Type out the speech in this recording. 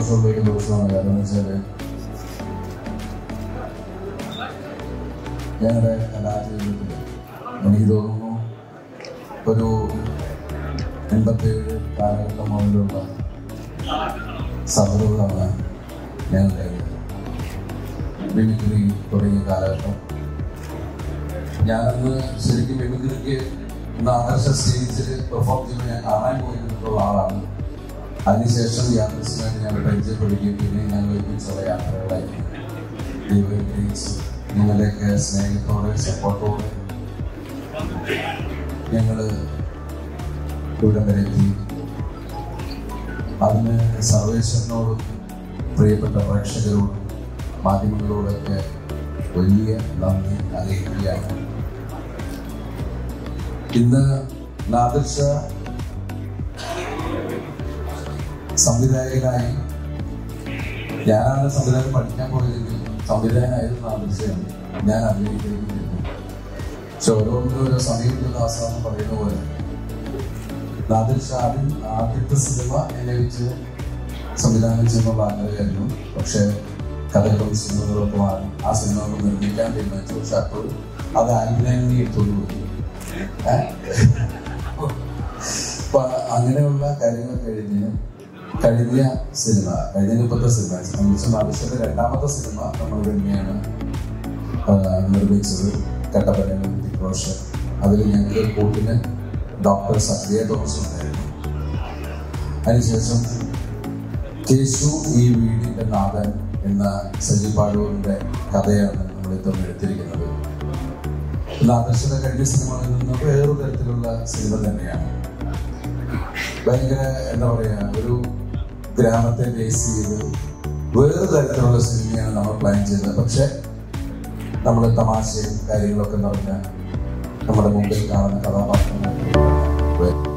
സന്തോഷമുള്ള ഒരു ദിവസമാണ് കാരണം എന്ന് വെച്ചാൽ ഞങ്ങളുടെ കലാജീവിതത്തിൽ എനിക്ക് തോന്നുന്നു ഒരു എൺപത്തേഴ് കാലഘട്ടം മുതലുള്ള സൗഹൃദമാണ് ഞങ്ങളുടെ മിമിക്രി തുടങ്ങിയ കാലഘട്ടം ഞാനന്ന് ശരിക്കും മിമിക്രിക്ക് ഇന്ന് ആദർശ സ്റ്റേജിൽ പെർഫോം ചെയ്യുമ്പോൾ ഞാൻ കാണാൻ പോയിരുന്നിട്ടുള്ള ആളാണ് അതിനുശേഷം യാത്രയുമായിട്ട് ഞങ്ങൾ പരിചയപ്പെടുകയും പിന്നെ ഞങ്ങൾ ഒരുമിച്ചുള്ള യാത്രകളായി ദൈവം അനുഗ്രഹിച്ചു നിങ്ങളുടെയൊക്കെ സ്നേഹത്തോടെ സപ്പോർട്ടോടെ ഞങ്ങൾ ഇവിടെ വരെ എത്തി അതിന് സർവേശ്വരനോടും പ്രിയപ്പെട്ട പ്രേക്ഷകരോടും മാധ്യമങ്ങളോടൊക്കെ വലിയ നന്ദി അറിയിക്കുകയാണ് ഇന്ന് നാദർശ സംവിധായകനായി ഞാനാണ് സംവിധാനം പഠിക്കാൻ പോയതെങ്കിൽ സംവിധായകനായിരുന്നു നാദർശയാണ് ഞാൻ അഭിനയിക്കുന്നു പക്ഷെ ഓരോന്നിനും ഓരോ സമയത്ത് ദാസ എന്ന് പറയുന്ന പോലെ നാദിർഷ ആദ്യം ആദ്യത്തെ സിനിമ എന്നെ വെച്ച് സംവിധാനം ചെയ്യുന്നുള്ള ആഗ്രഹമായിരുന്നു പക്ഷെ കഥകളും സിനിമകളൊക്കെ മാറി ആ സിനിമ ഒന്ന് നിർമ്മിക്കാൻ തീരുമാനിച്ചു പക്ഷെ അപ്പോഴും അത് ആഗ്രഹങ്ങൾ എടുത്തോണ്ട് പോയി ഏഹ്? അപ്പൊ അങ്ങനെയുള്ള കാര്യങ്ങൾ കഴിഞ്ഞ് കഴിഞ്ഞ സിനിമ കഴിഞ്ഞ മുപ്പത്തെ സിനിമ സംബന്ധിച്ച് നാദിർഷയുടെ രണ്ടാമത്തെ സിനിമ നമ്മൾ തന്നെയാണ് ആഹ് നിർമ്മിച്ചത് കട്ടപ്പനയിൽ റോഷൻ അതിൽ ഞങ്ങൾക്ക് കൂട്ടിന് ഡോക്ടർ സത്രിയ തോമസ് ഉണ്ടായിരുന്നു അതിനുശേഷം കേശു ഈ വീടിന്റെ നാഥൻ എന്ന സജി പാടൂരിന്റെ കഥയാണ് നമ്മൾ ഇത്തവണ എടുത്തിരിക്കുന്നത് നാദർശയുടെ കഴിഞ്ഞ സിനിമകളിൽ നിന്ന് വേറൊരു തരത്തിലുള്ള സിനിമ തന്നെയാണ് ഭയങ്കര എന്താ പറയാ ഒരു ഗ്രാമത്തെ ബേസ് ചെയ്ത് വേറെ തരത്തിലുള്ള സിനിമയാണ് നമ്മൾ പ്ലാൻ ചെയ്തത് പക്ഷെ നമ്മൾ തമാശയും കാര്യങ്ങളൊക്കെ നിറഞ്ഞ നമ്മുടെ മുമ്പിൽ കാണുന്ന കഥാപാത്രങ്ങൾ